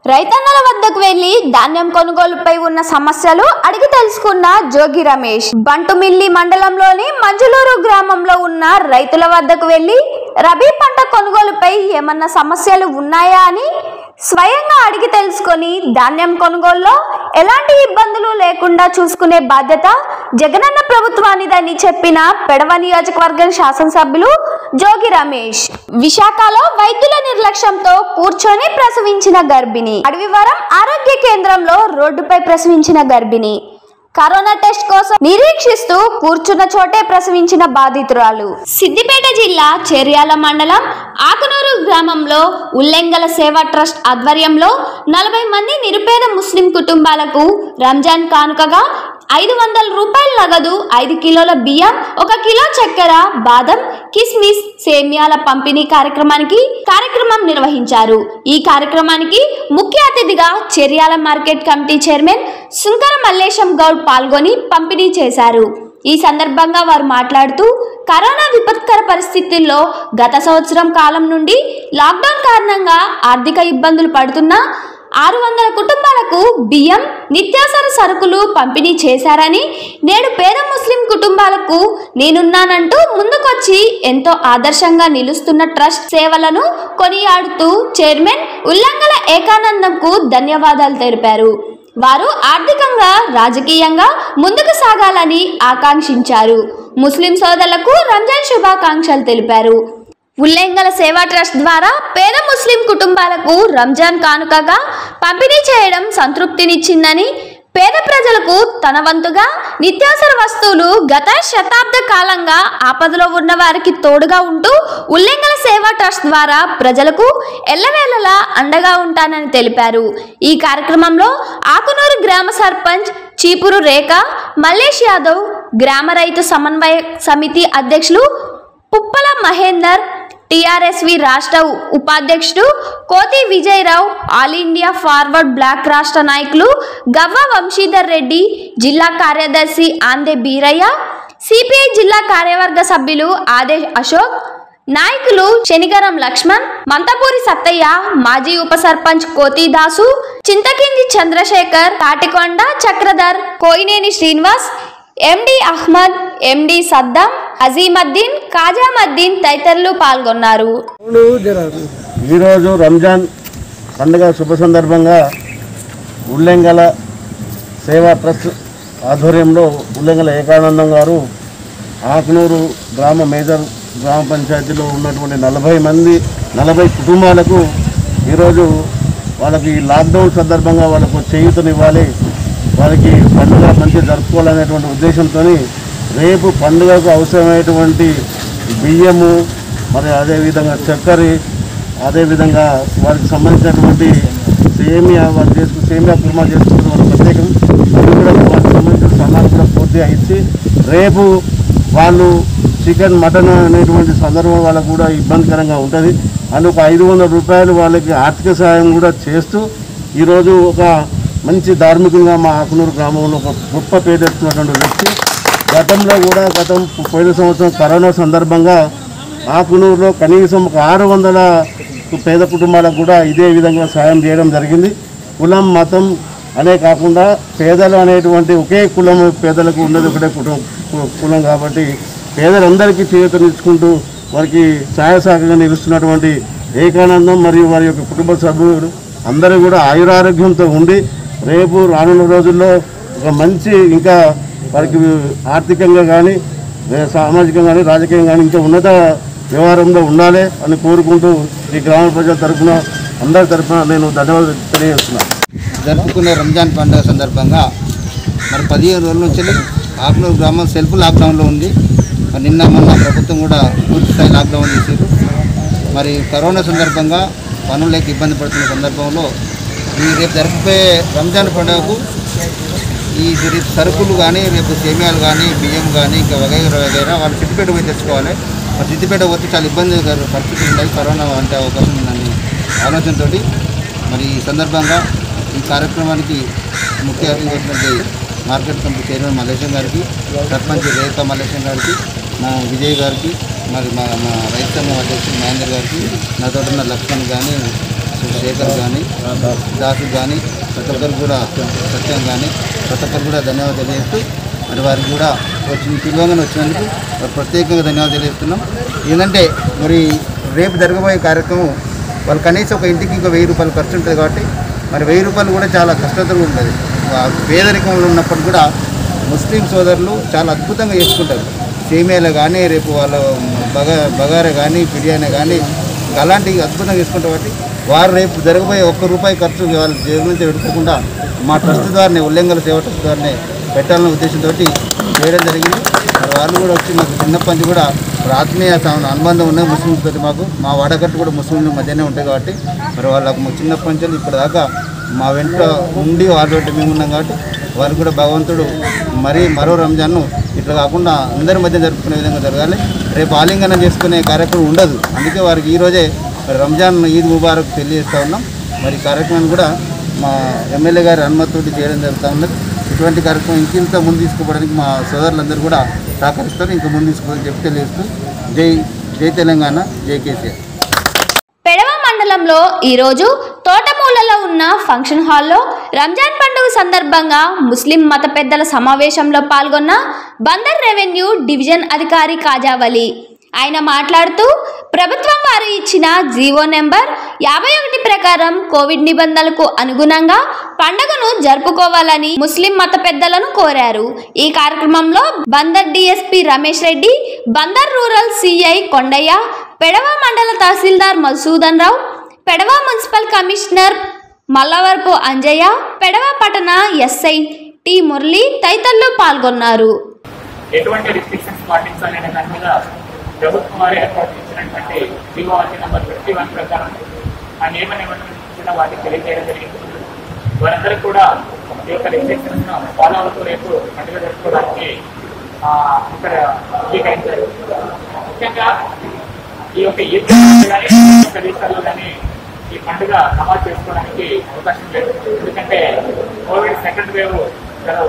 రైతన్నల వద్దకు వెళ్లి ధాన్యం కొనుగోలుపై ఉన్న సమస్యలు అడిగి తెలుసుకున్న జోగి రమేష్ బంటుమిల్లి మండలంలోని మంజులూరు గ్రామంలో ఉన్న రైతుల వద్దకు వెళ్లి రబీ పంట కొనుగోలుపై ఏమన్నా సమస్యలు ఉన్నాయా అని స్వయంగా అడిగి తెలుసుకొని ధాన్యం కొనుగోలులో ఎలాంటి ఇబ్బందులు లేకుండా చూసుకునే బాధ్యత జగనన్న ప్రభుత్వానిదని చెప్పిన పెడవ నియోజకవర్గం శాసనసభ్యులు జోగి రమేష్ విశాఖలో వైద్యుల నిర్లక్ష్యంతో కూర్చొని ప్రసవించిన గర్భిణి అడవివరం ఆరోగ్య కేంద్రంలో రోడ్డుపై ప్రసవించిన గర్భిణి కరోనా టెస్ట్ కోసం నిరీక్షిస్తూ కూర్చున్న చోటే ప్రసవించిన బాధితురాలు సిద్దిపేట జిల్లా చెర్యాల మండలం ఆకునూరు గ్రామంలో ఉల్లెంగల సేవా ట్రస్ట్ ఆధ్వర్యంలో నలభై మంది నిరుపేద ముస్లిం కుటుంబాలకు రంజాన్ కానుకగా ఐదు వందల రూపాయల నగదు ఐదు కిలోల బియ్యం ఒక కిలో చక్కెర బాదం కిస్మిస్ సేమియాల పంపిణీ కార్యక్రమానికి కార్యక్రమం నిర్వహించారు ఈ కార్యక్రమానికి ముఖ్య అతిథిగా Cheriyal market committee chairman Sunkara Mallesham Goud పాల్గొని పంపిణీ చేశారు ఈ సందర్భంగా వారు మాట్లాడుతూ కరోనా విపత్కర పరిస్థితుల్లో గత సంవత్సరం కాలం నుండి లాక్డౌన్ కారణంగా ఆర్థిక ఇబ్బందులు పడుతున్న ఆరు వందల కుటుంబాలకు బియ్యం నిత్యావసర సరుకులు పంపిణీ చేశారని నేడు పేద ముస్లిం కుటుంబాలకు నేనున్నానంటూ ముందుకొచ్చి ఎంతో ఆదర్శంగా నిలుస్తున్న ట్రస్ట్ సేవలను కొనియాడుతూ చైర్మన్ ఉల్లంఘల ఏకానందంకు ధన్యవాదాలు తెలిపారు వారు ఆర్థికంగా రాజకీయంగా ముందుకు సాగాలని ఆకాంక్షించారు ముస్లిం సోదరులకు రంజాన్ శుభాకాంక్షలు తెలిపారు ఉల్లేంగల సేవా ట్రస్ట్ ద్వారా పేద ముస్లిం కుటుంబాలకు రంజాన్ కానుకగా పంపిణీ చేయడం సంతృప్తినిచ్చిందని పేద ప్రజలకు తన వంతుగా నిత్యావసర వస్తువులు గత శతాబ్ద కాలంగా ఆపదలో ఉన్న వారికి తోడుగా ఉంటూ ఉల్లేంగల సేవా ట్రస్ట్ ద్వారా ప్రజలకు ఎల్లవేళలా అండగా ఉంటానని తెలిపారు ఈ కార్యక్రమంలో ఆకునూరు గ్రామ సర్పంచ్ చీపురు రేఖ మల్లేష్ యాదవ్ గ్రామ రైతు సమన్వయ సమితి అధ్యక్షులు పుప్పల మహేందర్ టిఆర్ఎస్వి రాష్ట్ర ఉపాధ్యక్షుడు Kothi Vijayarao all India forward bloc రాష్ట్ర నాయకులు గవ్వ వంశీధర్ రెడ్డి జిల్లా కార్యదర్శి ఆందే బీరయ్య సిపిఐ జిల్లా కార్యవర్గ సభ్యులు ఆదే అశోక్ నాయకులు శనిగరం లక్ష్మణ్ మంతపూరి సత్తయ్య మాజీ ఉప సర్పంచ్ కోతి దాసు చింతకింది చంద్రశేఖర్ తాటికొండ చక్రధర్ కోయినేని శ్రీనివాస్ ఎండి అహ్మద్ ఎండి సద్దాం అజీమద్దీన్ కాజామద్దీన్ తదితరులు పాల్గొన్నారు ఈరోజు రంజాన్ పండుగ శుభ సందర్భంగా ఉల్లెంగల సేవా ట్రస్ట్ ఆధ్వర్యంలో ఉల్లెంగల ఏకానందం గారు ఆకునూరు గ్రామ మేజర్ గ్రామ పంచాయతీలో ఉన్నటువంటి నలభై మంది నలభై కుటుంబాలకు ఈరోజు వాళ్ళకి ఈ లాక్డౌన్ సందర్భంగా వాళ్ళకు చేయూతనివ్వాలి వాళ్ళకి పండుగ మంచిగా జరుపుకోవాలనేటువంటి ఉద్దేశంతో రేపు పండుగకు అవసరమైనటువంటి బియ్యము మరి అదేవిధంగా చక్కెర అదేవిధంగా వారికి సంబంధించినటువంటి సేమియా వారు చేసుకు సేమియా కుర్మా చేసుకుంటున్న వాళ్ళ ప్రత్యేకం అది కూడా వారికి సంబంధించిన సన్నాలు కూడా పూర్తిగా ఇచ్చి రేపు వాళ్ళు చికెన్ మటన్ అనేటువంటి సందర్భం వాళ్ళకు కూడా ఇబ్బందికరంగా ఉంటుంది అందుకు ఒక ఐదు వందల రూపాయలు వాళ్ళకి ఆర్థిక సహాయం కూడా చేస్తూ ఈరోజు ఒక మంచి ధార్మికంగా మా ఆకునూరు గ్రామంలో ఒక గొప్ప పేరెత్తున్నటువంటి వ్యక్తి గతంలో కూడా గతం పోయిన సంవత్సరం కరోనా సందర్భంగా ఆకునూరులో కనీసం ఒక ఆరు వందల పేద కుటుంబాలకు కూడా ఇదే విధంగా సాయం చేయడం జరిగింది కులం మతం అనే కాకుండా పేదలు అనేటువంటి ఒకే కులం పేదలకు ఉన్నది ఒకటే కుటుంబం కు- కులం కాబట్టి పేదలందరికీ చేయూతనిచ్చుకుంటూ వారికి ఛాయ సహకంగా నిలుస్తున్నటువంటి ఏకానందం మరియు వారి యొక్క కుటుంబ సభ్యులు అందరూ కూడా ఆయురారోగ్యంతో ఉండి రేపు రానున్న రోజుల్లో ఒక మంచి ఇంకా వారికి ఆర్థికంగా కానీ సామాజికంగా కానీ రాజకీయంగా కానీ ఇంకా ఉన్నత వ్యవహారంలో ఉండాలి అని కోరుకుంటూ ఈ గ్రామ ప్రజల తరఫున అందరి తరఫున నేను ధన్యవాదాలు తెలియజేస్తున్నాను జరుపుకునే రంజాన్ పండుగ సందర్భంగా మరి పదిహేను రోజుల నుంచి ఆకునూరు గ్రామం సెల్ఫ్ లాక్డౌన్లో ఉంది మరి నిన్న మొన్న ప్రభుత్వం కూడా పూర్తి స్థాయి లాక్డౌన్ చేశారు మరి కరోనా సందర్భంగా పనులు ఇబ్బంది పడుతున్న సందర్భంలో ఈ రేపు జరుపుకునే రంజాన్ పండుగకు ఈ రేపు సరుకులు కానీ రేపు సేమియాలు కానీ బియ్యం కానీ ఇంకా వగైరా వగైరా వాళ్ళు సిద్దిపేట పోయి తెచ్చుకోవాలి మరి సిద్దిపేట పోతే చాలా ఇబ్బంది పరిస్థితులు ఉన్నాయి కరోనా అంటే అవకాశం ఉందని ఆలోచనతోటి మరి ఈ సందర్భంగా ఈ కార్యక్రమానికి ముఖ్య అతిథి వచ్చినటువంటి మార్కెట్ కమిటీ చైర్మన్ మల్లేశం గారికి సర్పంచ్ రేఖ మల్లేశం గారికి మా విజయ్ గారికి మరి మా మా రైతు సంఘం అధ్యక్షుడు మహేందర్ గారికి నాతో ఉన్న లక్ష్మణ్ కానీ శేఖర్ కానీ దాసు కానీ ప్రతి ఒక్కరు కూడా సత్యం కానీ ప్రతి ఒక్కరు కూడా ధన్యవాదాలు తెలియజేస్తూ మరి వారికి కూడా వచ్చిన పిలువగానే వచ్చినందుకు వారికి ప్రత్యేకంగా ధన్యవాదాలు తెలియజేస్తున్నాం ఏంటంటే మరి రేపు జరగబోయే కార్యక్రమం వాళ్ళు కనీసం ఒక ఇంటికి ఇంకా వెయ్యి రూపాయలు ఖర్చు ఉంటుంది కాబట్టి మరి వెయ్యి రూపాయలు కూడా చాలా కష్టతరంగా ఉంటుంది ఆ పేదరికంలో ఉన్నప్పుడు కూడా ముస్లిం సోదరులు చాలా అద్భుతంగా చేసుకుంటారు సేమియాలు కానీ రేపు వాళ్ళ బగా బగారా కానీ బిర్యానీ కానీ ఇంకా అలాంటివి అద్భుతంగా చేసుకుంటారు కాబట్టి వారు రేపు జరగబోయే ఒక్క రూపాయి ఖర్చు వాళ్ళ జేబు నుంచి పెట్టుకోకుండా మా ట్రస్ట్ ద్వారానే ఉల్లంఘన సేవ ట్రస్ట్ ద్వారానే పెట్టాలనే ఉద్దేశంతో చేయడం జరిగింది మరి వాళ్ళు కూడా వచ్చి మాకు చిన్నప్పటి నుంచి కూడా మరి ఆత్మీయ సమ- అనుబంధం ఉన్నాయి ముస్లింస్ తోటి మాకు మా వాడకట్టు కూడా ముస్లింల మధ్యనే ఉంటాయి కాబట్టి మరి వాళ్ళకు మా చిన్నప్పటి నుంచి ఇప్పటిదాకా మా వెంట ఉండి వాళ్ళతోటి మేము ఉన్నాం కాబట్టి వారు కూడా భగవంతుడు మరీ మరో రంజాన్ను ఇట్లా కాకుండా అందరి మధ్య జరుపుకునే విధంగా జరగాలి రేపు ఆలింగనం చేసుకునే కార్యక్రమం ఉండదు అందుకే వారికి ఈరోజే మరి రంజాన్ ఈద్ ముబారక్ తెలియజేస్తూ ఉన్నాం మరి ఈ కార్యక్రమాన్ని కూడా మా ఎమ్మెల్యే గారి అనుమతితోటి చేయడం జరుగుతూ ఉన్నది ఇటువంటి కార్యక్రమం ఇంకింత ముందు తీసుకుపోవడానికి మా సోదరులందరూ కూడా సహకరిస్తారు ఇంకా ముందు తీసుకోవాలని చెప్పి తెలియజేస్తూ జై జై తెలంగాణ జై కేసీఆర్ పెడవ మండలంలో ఈరోజు తోటమూలలో ఉన్న ఫంక్షన్ హాల్లో రంజాన్ పండుగ సందర్భంగా ముస్లిం మత పెద్దల సమావేశంలో పాల్గొన్న బందర్ రెవెన్యూ డివిజన్ అధికారి కాజావలి ఆయన మాట్లాడుతూ ప్రభుత్వం వారు ఇచ్చిన జీవో నెంబర్ యాభై ఒకటి ప్రకారం కోవిడ్ నిబంధనలకు అనుగుణంగా పండుగను జరుపుకోవాలని ముస్లిం మత పెద్దలను కోరారు ఈ కార్యక్రమంలో Bandar DSP Ramesh Reddy Bandar rural CI Kondaiah Pedava మండల తహసీల్దార్ మధుసూదన్ రావు పెడవ మున్సిపల్ కమిషనర్ మల్లవరపు అంజయ్య పెడవ పట్టణ ఎస్ఐ టి మురళి తదితరులు పాల్గొన్నారు ఎటువంటి రిస్ట్రిక్షన్స్ పాటించాలి అనే దాని మీద ప్రభుత్వం వారు ఏర్పాటు చేసినటువంటి జీవోవాటి నెంబర్ ఫిఫ్టీ వన్ ప్రకారం ఆ నియమ నిబంధనలు వాటికి తెలియజేయడం జరిగింది వారందరూ కూడా ఈ యొక్క రిస్ట్రిక్షన్స్ ఫాలో అవుతూ రేపు పండుగ జరుపుకోవడానికి ఆ, ఇక్కడ అంగీకరించారు ముఖ్యంగా ఈ యొక్క ఈద్ కానీ ప్రదేశాల్లో కానీ ఈ పండుగ నమాజ్ చేసుకోవడానికి అవకాశం లేదు ఎందుకంటే కోవిడ్ సెకండ్ వేవ్ చాలా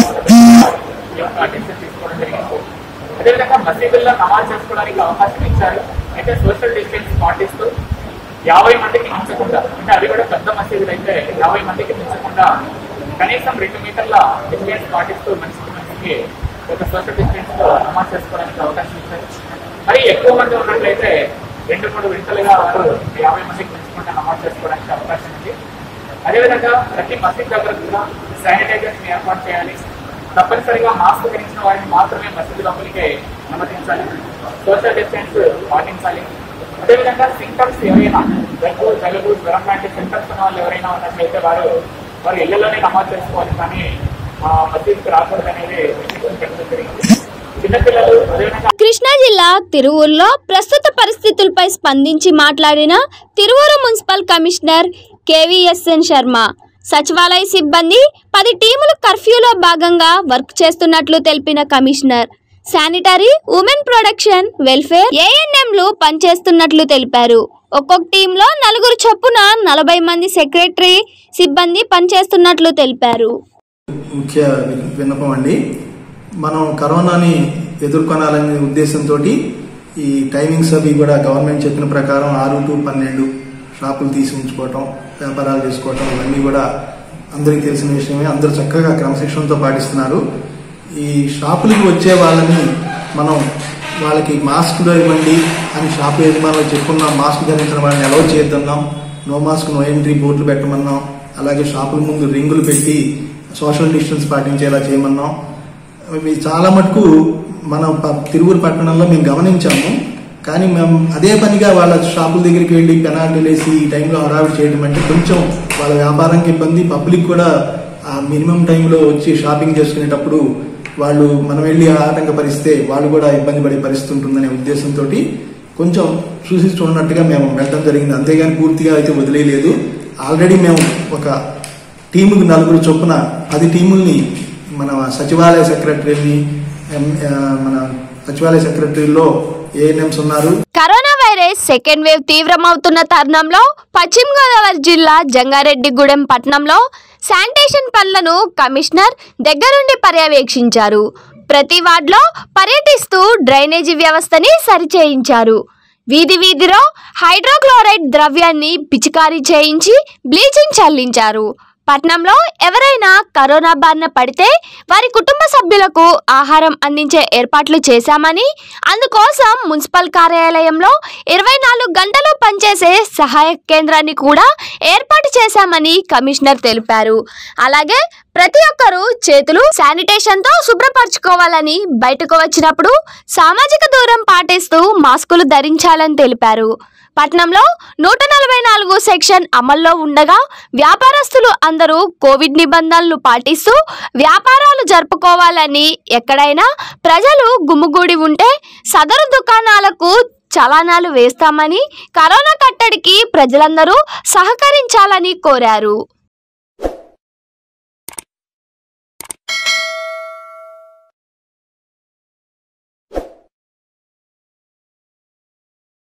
ఈ యొక్క అటెన్షన్ తీసుకోవడం జరిగింది అదేవిధంగా మసీదుల్లో నమాజ్ చేసుకోవడానికి అవకాశం ఇచ్చారు అయితే సోషల్ డిస్టెన్స్ పాటిస్తూ యాభై మందికి మించకుండా అంటే అది కూడా పెద్ద మసీదులు అయితే యాభై మందికి మించకుండా కనీసం రెండు మీటర్ల డిస్టెన్స్ పాటిస్తూ మనిషికి మనిషికి ఒక సోషల్ డిస్టెన్స్ తో నమాజ్ చేసుకోవడానికి అవకాశం ఇచ్చారు మరి ఎక్కువ మంది ఉన్నట్లయితే రెండు మూడు వింతలుగా వారు యాభై మందికి మించకుండా నమాజ్ చేసుకోవడానికి అవకాశం ఉంది అదేవిధంగా ప్రతి మసీద్ దగ్గర కూడా శానిటైజర్స్ ఏర్పాటు చేయాలి తప్పనిసరిగా మాస్క్ ధరించిన వారిని మాత్రమే మసీదు లోపలికే అనుమతించాలి సోషల్ డిస్టెన్స్ పాటించాలి అదేవిధంగా సింటమ్స్ ఎవరైనా దగ్గు జలుబు జ్వరం లాంటి సింటమ్స్ ఉన్న వాళ్ళు ఎవరైనా ఉన్నట్లయితే వారు వారు ఇళ్లలోనే నమాజ్ చేసుకోవాలి కానీ ఆ, మసీదుకి రాకూడదు అనేది పెట్టడం జరిగింది చిన్నపిల్లలు అదేవిధంగా కృష్ణా జిల్లా తిరువూరులో ప్రస్తుత పరిస్థితులపై స్పందించి మాట్లాడిన Tiruvuru municipal commissioner KVSN Sharma సచివాలయ సిబ్బంది పది టీములు కర్ఫ్యూలో భాగంగా వర్క్ చేస్తున్నట్లు తెలిపిన commissioner sanitary women production welfare ఏఎన్ఎంలు పనిచేస్తున్నట్లు తెలిపారు ఒక్కొక్క టీంలో నలుగురు చొప్పున నలభై మంది సెక్రటరీ సిబ్బంది పనిచేస్తున్నట్లు తెలిపారు ముఖ్య విన్నపం అండి మనం కరోనాని ఎదుర్కొనాలనే ఉద్దేశంతో ఈ టైమింగ్స్ అవి కూడా గవర్నమెంట్ చెప్పిన ప్రకారం ఆరు టు పన్నెండు షాపులు తీసి ఉంచుకోవటం వ్యాపారాలు చేసుకోవటం ఇవన్నీ కూడా అందరికీ తెలిసిన విషయమే అందరూ చక్కగా క్రమశిక్షణతో పాటిస్తున్నారు ఈ షాపులకి వచ్చే వాళ్ళని మనం వాళ్ళకి మాస్క్ ఇవ్వండి అని షాపు యజమానులు చెప్పుకున్నాం మాస్క్ ధరించిన వాళ్ళని అలౌ చేద్దాం నో మాస్క్ నో ఎంట్రీ బోర్డులు పెట్టమన్నాం అలాగే షాపుల ముందు రింగులు పెట్టి సోషల్ డిస్టెన్స్ పాటించేలా చేయమన్నాం ఇవి చాలా మటుకు మన ప- తిరువురు పట్టణంలో మేము గమనించాము కానీ మేము అదే పనిగా వాళ్ళ షాపుల దగ్గరికి వెళ్ళి పెనాల్టీలు వేసి ఈ టైంలో హడావిడి చేయడం అంటే కొంచెం వాళ్ళ వ్యాపారానికి ఇబ్బంది పబ్లిక్ కూడా ఆ మినిమం టైంలో వచ్చి షాపింగ్ చేసుకునేటప్పుడు వాళ్ళు మనం వెళ్ళి ఆటంకపరిస్తే వాళ్ళు కూడా ఇబ్బంది పడే పరిస్థితి ఉంటుందనే ఉద్దేశంతో కొంచెం చూసి చూడనట్టుగా మేము వెళ్ళడం జరిగింది అంతేగాని పూర్తిగా అయితే వదిలేయలేదు ఆల్రెడీ మేము ఒక టీముకి నలుగురు చొప్పున పది టీముల్ని మన సచివాలయ సెక్రటరీని ఎం- ఆ, మన సచివాలయ సెక్రటరీలో ఏఎన్ఎంస్ ఉన్నారు కరోనా వైరస్ సెకండ్ వేవ్ తీవ్రమవుతున్న తరుణంలో పశ్చిమ గోదావరి జిల్లా జంగారెడ్డిగూడెం పట్టణంలో శానిటేషన్ పనులను కమిషనర్ దగ్గరుండి పర్యవేక్షించారు ప్రతి వార్డులో పర్యటిస్తూ డ్రైనేజీ వ్యవస్థని సరిచేయించారు వీధి వీధిలో హైడ్రోక్లోరైడ్ ద్రవ్యాన్ని పిచికారీ చేయించి బ్లీచింగ్ చల్లించారు పట్నంలో ఎవరైనా కరోనా బారిన పడితే వారి కుటుంబ సభ్యులకు ఆహారం అందించే ఏర్పాట్లు చేశామని అందుకోసం మున్సిపల్ కార్యాలయంలో ఇరవై నాలుగు గంటలు పనిచేసే సహాయక కేంద్రాన్ని కూడా ఏర్పాటు చేశామని కమిషనర్ తెలిపారు అలాగే ప్రతి ఒక్కరూ చేతులు శానిటేషన్ తో శుభ్రపరచుకోవాలని బయటకు వచ్చినప్పుడు సామాజిక దూరం పాటిస్తూ మాస్కులు ధరించాలని తెలిపారు పట్నంలో నూట నలభై నాలుగు సెక్షన్ అమల్లో ఉండగా వ్యాపారస్తులు అందరూ కోవిడ్ నిబంధనలు పాటిస్తూ వ్యాపారాలు జరుపుకోవాలని ఎక్కడైనా ప్రజలు గుమ్ముగూడి ఉంటే సదరు దుకాణాలకు చలానాలు వేస్తామని కరోనా కట్టడికి ప్రజలందరూ సహకరించాలని కోరారు